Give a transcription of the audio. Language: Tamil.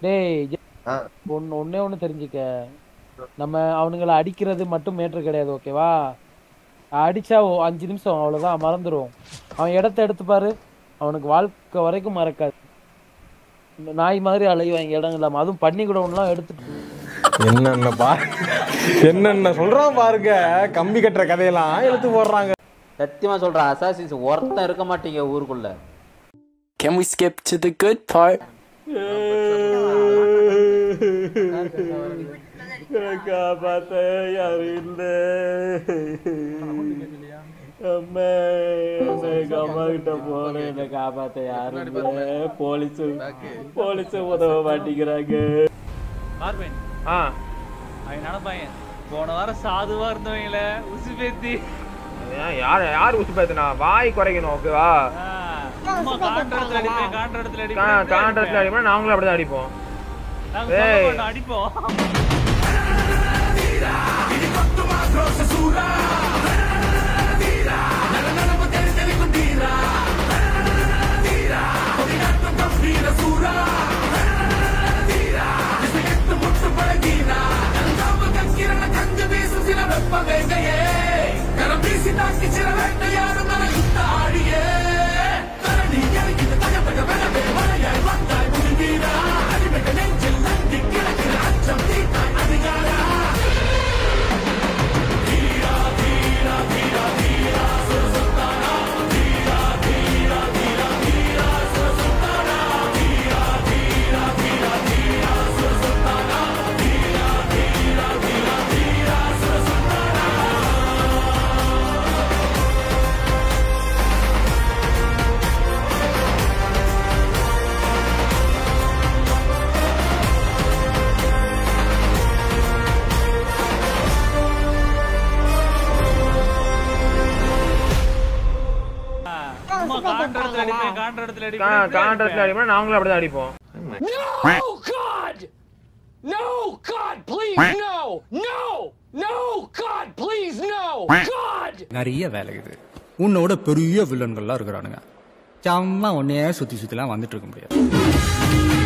டேய் ஆ. ஒன்னு ஒண்ணே ஒண்ணு தெரிஞ்சுக்க நம்ம அவனுங்களை அடிக்கிறது மட்டும் மேட்ரு கிடையாது ஓகேவா அடிச்சா ஓ- அஞ்சு நிமிஷம் அவ்வளவுதான் மறந்துடும் அவன் இடத்த எடுத்து பாரு அவனுக்கு வாழ்க்கை வரைக்கும் மறக்காது இந்த நாய் மாதிரி அலைவாங்க இடம் இல்லாம அதுவும் பண்ணி கூட ஒண்ணுலாம் எடுத்துட்டு என்னென்ன பா என்னென்ன சொல்றான் பாருங்க கம்பி கட்டுற கதையெல்லாம் எடுத்து போடுறாங்க சத்தியமா சொல்றேன் அசாசின்ஸ் ஒருத்தன் இருக்க மாட்டீங்க ஊருக்குள்ள Can we skip to the good part? காப்பாத்த யாரு இல்ல அம்மா எங்க அம்மா கிட்ட போனேன் என்ன காப்பாத்த யாரும் இல்ல போலீஸ் போலீஸ் உதவ மாட்டேங்கிறாங்க மார்பின் ஆ அவன் நினைப்பாங்க போன வாரம் சாதுவா இருந்தவங்கள உசு பேத்தி ஏன் யார் யார் உசு பேத்துனா வாய் குறைக்கணும் ஓகேவா சும்மா காண்ற இடத்துல அடிப்பேன் காண்ற இடத்துல காண்டத்துல அடிப்பேன் அடிப்போம் நாங்களும் அப்படிதான் அடிப்போம் நாங்க சொல்ல ஏய். மாட்டோம் அடிப்போம் சும்மா காண்ற இடத்துல அடிப்பேன் காண்ற இடத்துல அடிப்பேன் காண்டத்துல அடிப்போம் நாங்களும் அப்படிதான் அடிப்போம் No, God! No, God, please, no! No! No, God, please, no! God! நிறைய வேலை இது உன்னோட பெரிய வில்லன்கள்லாம் இருக்கிறானுங்க சும்மா உன்னையே சுத்தி சுத்திலாம் வந்துட்டு இருக்க முடியாது